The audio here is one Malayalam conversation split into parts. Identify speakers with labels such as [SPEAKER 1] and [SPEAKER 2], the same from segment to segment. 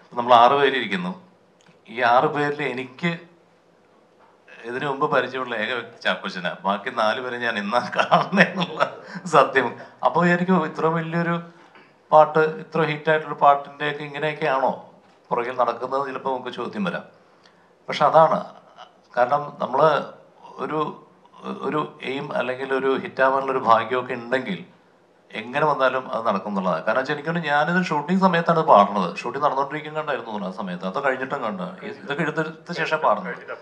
[SPEAKER 1] നമ്മൾ ആറ് പേരിയ്ക്കുന്നു ഈ ആറ് പേരിൽ എനിക്ക് ഇതിനു മുമ്പ് പരിചയമുള്ള ഏക വ്യക്തി ചാക്കോച്ചനാ ബാക്കി നാല് പേരെ ഞാൻ ഇന്നാ കാണുന്നുള്ള സത്യം അപ്പോൾ വിചാരിക്കും ഇത്ര വലിയൊരു പാട്ട് ഇത്ര ഹിറ്റായിട്ടുള്ള പാട്ടിൻ്റെയൊക്കെ ഇങ്ങനെയൊക്കെയാണോ പുറകിൽ നടക്കുന്നത് ചിലപ്പോൾ നമുക്ക് ചോദ്യം വരാം പക്ഷെ അതാണ് കാരണം നമ്മൾ ഒരു ഒരു എയിം അല്ലെങ്കിൽ ഒരു ഹിറ്റാവാനുള്ള ഒരു ഭാഗ്യമൊക്കെ ഉണ്ടെങ്കിൽ എങ്ങനെ വന്നാലും അത് നടക്കും എന്നുള്ളതാണ് കാരണം വെച്ചാൽ എനിക്കൊന്ന് ഞാനിത് ഷൂട്ടിംഗ് സമയത്താണ് ഇത് പാടുന്നത് ഷൂട്ടിംഗ് നടന്നുകൊണ്ടിരിക്കും കണ്ടായിരുന്നു തോന്നുന്നു ആ സമയത്ത് അത് കഴിഞ്ഞിട്ടും കണ്ട ഇതൊക്കെ എടുത്തെടുത്ത ശേഷം പാടുന്നത്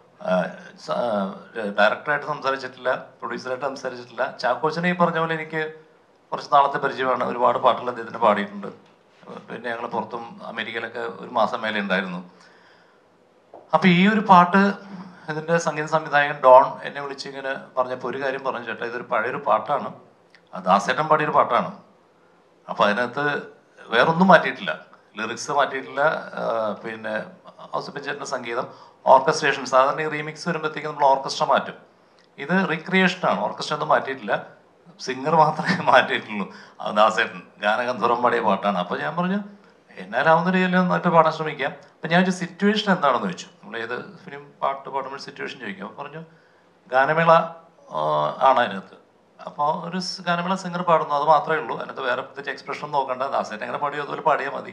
[SPEAKER 1] ഡയറക്ടറായിട്ട് സംസാരിച്ചിട്ടില്ല പ്രൊഡ്യൂസറായിട്ട് സംസാരിച്ചിട്ടില്ല ചാക്കോച്ചനെ ഈ പറഞ്ഞ പോലെ എനിക്ക് കുറച്ച് നാളത്തെ പരിചയമാണ് ഒരുപാട് പാട്ടുകൾ അദ്ദേഹത്തിന് പാടിയിട്ടുണ്ട് പിന്നെ ഞങ്ങൾ പുറത്തും അമേരിക്കയിലൊക്കെ ഒരു മാസം മേലെ ഉണ്ടായിരുന്നു അപ്പൊ ഈ ഒരു പാട്ട് ഇതിന്റെ സംഗീത സംവിധായകൻ ഡോൺ എന്നെ വിളിച്ച് ഇങ്ങനെ പറഞ്ഞപ്പോൾ ഒരു കാര്യം പറഞ്ഞു ചേട്ടാ ഇതൊരു പഴയൊരു പാട്ടാണ് അത് ദാസേട്ടൻ പാടിയൊരു പാട്ടാണ് അപ്പൊ അതിനകത്ത് വേറൊന്നും മാറ്റിയിട്ടില്ല ലിറിക്സ് മാറ്റിയിട്ടില്ല ആ, പിന്നെ ഔസഫിൻ ചേട്ടൻ്റെ സംഗീതം ഓർക്കസ്ട്രേഷൻ സാധാരണ ഈ റീമിക്സ് വരുമ്പോഴത്തേക്കും നമ്മൾ ഓർക്കസ്ട്ര മാറ്റും ഇത് റീക്രിയേഷൻ ആണ് ഓർക്കസ്ട്ര ഒന്നും മാറ്റിയിട്ടില്ല സിംഗർ മാത്രമേ മാറ്റിയിട്ടുള്ളൂ അത് ദാസേട്ടൻ ഗാനഗന്ധർവം പാടിയ പാട്ടാണ് അപ്പൊ ഞാൻ പറഞ്ഞു എന്നാലാവുന്ന രീതിയിൽ നന്നായിട്ട് പാടാൻ ശ്രമിക്കാം അപ്പൊ ഞാൻ ചോദിച്ചു സിറ്റുവേഷൻ എന്താണെന്ന് ചോദിച്ചു നമ്മൾ ഏത് ഫിലിം പാട്ട് പാടുമ്പോൾ സിറ്റുവേഷൻ ചോദിക്കും അപ്പൊ പറഞ്ഞു ഗാനമേള ആ, ആണ് അതിനകത്ത് അപ്പോൾ ഒരു സ് ഗാനമേള സിംഗർ പാടുന്നു അത് മാത്രമേ ഉള്ളൂ അതിനകത്ത് വേറെ പ്രത്യേകിച്ച് എക്സ്പ്രഷൻ നോക്കണ്ട ദാസേട്ടൻ എങ്ങനെ പാടിയോ അതുപോലെ പാടിയാൽ മതി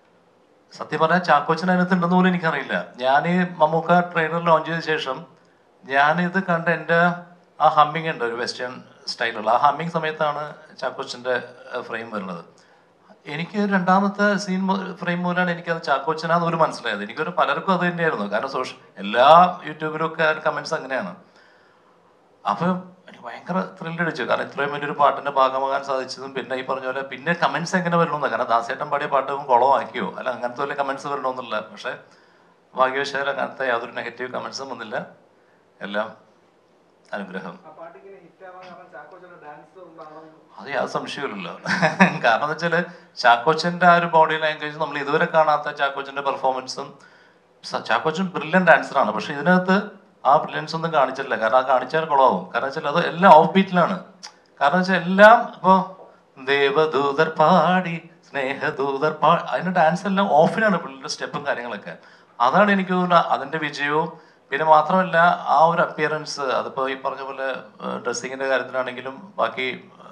[SPEAKER 1] സത്യം പറഞ്ഞാൽ ചാക്കോച്ചൻ അതിനകത്ത് ഉണ്ടെന്ന് പോലും എനിക്കറിയില്ല ഞാൻ ഈ മമ്മൂക്ക ട്രെയിലർ ലോഞ്ച് ചെയ്ത ശേഷം ഞാനിത് കണ്ട എൻ്റെ ആ ഹമ്മിങ് ഉണ്ട് ഒരു വെസ്റ്റേൺ സ്റ്റൈലുള്ള ആ ഹമ്മിങ് സമയത്താണ് ചാക്കോച്ചൻ്റെ ഫ്രെയിം വരുന്നത് എനിക്ക് രണ്ടാമത്തെ സീൻ ഫ്രെയിം മൂലമാണ് എനിക്കത് ചാക്കോച്ചനാന്ന് പോലും മനസ്സിലായത് എനിക്കൊരു പലർക്കും അത് തന്നെയായിരുന്നു കാരണം സോഷ്യൽ എല്ലാ യൂട്യൂബിലും ഒക്കെ കമൻസ് അങ്ങനെയാണ് അപ്പൊ എനിക്ക് ഭയങ്കര ത്രില്ഡ് അടിച്ചു കാരണം ഇത്രയും വലിയൊരു പാട്ടിന്റെ ഭാഗമാകാൻ സാധിച്ചതും പിന്നെ ഈ പറഞ്ഞ പോലെ പിന്നെ കമന്റ്സ് എങ്ങനെ വരണമെന്ന് കാരണം ദാസേട്ടൻ പാടിയ പാട്ട് കുളമാക്കിയോ അല്ല അങ്ങനത്തെ വല്ല കമന്റ്സ് വരണമെന്നില്ല പക്ഷെ ഭാഗ്യവശാൽ അങ്ങനത്തെ യാതൊരു നെഗറ്റീവ് കമന്റ്സും വന്നില്ല എല്ലാം അനുഗ്രഹം
[SPEAKER 2] ആ പാട്ടിങ്ങനെ ഹിറ്റാവാൻ കാരണം ചാക്കോച്ചന്റെ ഡാൻസ് കൊണ്ടാണോ
[SPEAKER 1] അത് യാതൊരു സംശയമില്ലല്ലോ കാരണം എന്ന് വെച്ചാല് ചാക്കോച്ചന്റെ ആ ഒരു ബോഡി ലാംഗ്വേജ് നമ്മൾ ഇതുവരെ കാണാത്ത ചാക്കോച്ചന്റെ പെർഫോമൻസും ചാക്കോച്ചൻ ബ്രില്യൻ ഡാൻസറാണ് പക്ഷെ ഇതിനകത്ത് ആ ബ്രില്യൻസ് ഒന്നും കാണിച്ചിട്ടില്ല കാരണം ആ കാണിച്ചാൽ കുളമാവും കാരണം വെച്ചാൽ അത് എല്ലാം ഓഫ് ബീറ്റിലാണ് കാരണം വെച്ചാൽ എല്ലാം ഇപ്പൊ ദേവദൂതർ പാടി സ്നേഹദൂതർ പാടി അതിന്റെ ഡാൻസ് എല്ലാം ഓഫിനാണ് പുള്ളിയുടെ സ്റ്റെപ്പും കാര്യങ്ങളൊക്കെ അതാണ് എനിക്ക് തോന്നുന്നത് അതിന്റെ വിജയവും പിന്നെ മാത്രമല്ല ആ ഒരു അപ്പിയറൻസ് അതിപ്പോ ഈ പറഞ്ഞ പോലെ ഡ്രസ്സിങ്ങിന്റെ കാര്യത്തിലാണെങ്കിലും ബാക്കി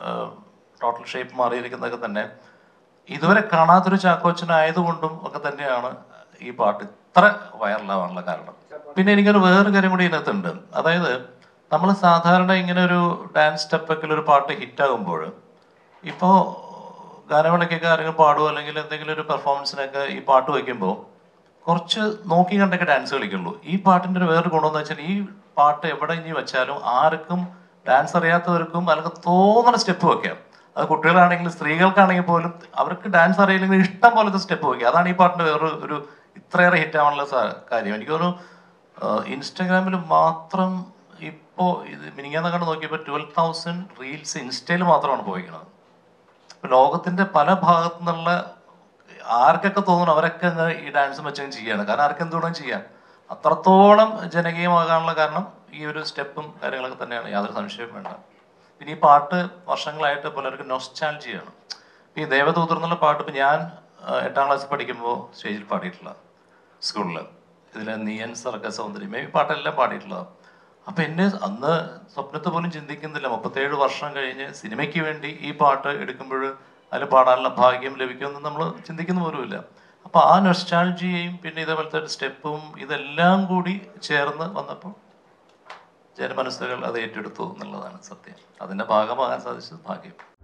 [SPEAKER 1] ടോട്ടൽ ഷേപ്പ് മാറിയിരിക്കുന്നതൊക്കെ തന്നെ ഇതുവരെ കാണാത്തൊരു ചാക്കോച്ചനായതുകൊണ്ടും ഒക്കെ തന്നെയാണ് ഈ പാട്ട് ഇത്ര വൈറലാവാനുള്ള കാരണം പിന്നെ എനിക്കൊരു വേറൊരു കാര്യം കൂടി ഇതിനകത്തുണ്ട് അതായത് നമ്മൾ സാധാരണ ഇങ്ങനെ ഒരു ഡാൻസ് സ്റ്റെപ്പൊക്കെ ഒരു പാട്ട് ഹിറ്റാകുമ്പോൾ ഇപ്പോൾ ഗാനമേളയ്ക്കൊക്കെ ആരെങ്കിലും പാടുമോ അല്ലെങ്കിൽ എന്തെങ്കിലും ഒരു പെർഫോമൻസിനൊക്കെ ഈ പാട്ട് വയ്ക്കുമ്പോൾ കുറച്ച് നോക്കി കണ്ടൊക്കെ ഡാൻസ് കളിക്കുള്ളൂ ഈ പാട്ടിന്റെ ഒരു വേറൊരു ഗുണമെന്ന് വെച്ചാൽ ഈ പാട്ട് എവിടെ ഇനി വെച്ചാലും ആർക്കും ഡാൻസ് അറിയാത്തവർക്കും അല്ലെങ്കിൽ തോന്നുന്ന സ്റ്റെപ്പ് വെക്കാം അത് കുട്ടികളാണെങ്കിലും സ്ത്രീകൾക്കാണെങ്കിൽ പോലും അവർക്ക് ഡാൻസ് അറിയില്ലെങ്കിൽ ഇഷ്ടം പോലത്തെ സ്റ്റെപ്പ് വെക്കുക അതാണ് ഈ പാട്ടിന്റെ വേറൊരു ഒരു ഇത്രയേറെ ഹിറ്റ് ആവാനുള്ള സാ- കാര്യം എനിക്ക് തോന്നുന്നു ഇൻസ്റ്റാഗ്രാമിൽ മാത്രം ഇപ്പോ ഇത് മിനിങ്ങാന്ന് കണ്ട് നോക്കിയപ്പോൾ ട്വൽവ് തൗസൻഡ് റീൽസ് ഇൻസ്റ്റയിൽ മാത്രമാണ് പോയിരിക്കുന്നത് ഇപ്പൊ ലോകത്തിന്റെ പല ഭാഗത്തു നിന്നുള്ള ആർക്കൊക്കെ തോന്നുന്നു അവരൊക്കെ അങ്ങ് ഈ ഡാൻസും വെച്ചങ്ങ് ചെയ്യാണ് കാരണം ആർക്കും എന്തുകൊണ്ടും ചെയ്യാം അത്രത്തോളം ജനകീയമാകാനുള്ള കാരണം ഈ ഒരു സ്റ്റെപ്പും കാര്യങ്ങളൊക്കെ തന്നെയാണ് യാതൊരു സംശയവും വേണ്ട പിന്നെ ഈ പാട്ട് വർഷങ്ങളായിട്ട് പലർക്കും നൊസ്റ്റാൾജിയാണ് ഈ ദേവദൂതർ എന്നുള്ള പാട്ട് ഇപ്പം ഞാൻ ആ, എട്ടാം ക്ലാസ്സിൽ പഠിക്കുമ്പോൾ സ്റ്റേജിൽ പാടിയിട്ടുള്ള സ്കൂളിൽ ഇതിലെ നീയൻ സർഗ സൗന്ദര്യം ഈ പാട്ടെല്ലാം പാടിയിട്ടുള്ളതാണ് അപ്പൊ എന്നെ അന്ന് സ്വപ്നത്തെ പോലും ചിന്തിക്കുന്നില്ല മുപ്പത്തേഴ് വർഷം കഴിഞ്ഞ് സിനിമയ്ക്ക് വേണ്ടി ഈ പാട്ട് എടുക്കുമ്പോൾ അതിൽ പാടാനുള്ള ഭാഗ്യം ലഭിക്കുമെന്ന് നമ്മൾ ചിന്തിക്കുന്ന പോലുമില്ല അപ്പൊ ആ നൊസ്റ്റാൾജിയെയും പിന്നെ ഇതേപോലത്തെ സ്റ്റെപ്പും ഇതെല്ലാം കൂടി ചേർന്ന് വന്നപ്പോൾ ജനമനസ്സുകൾ അത് ഏറ്റെടുത്തു എന്നുള്ളതാണ് സത്യം അതിന്റെ ഭാഗമാകാൻ സാധിച്ചത് ഭാഗ്യം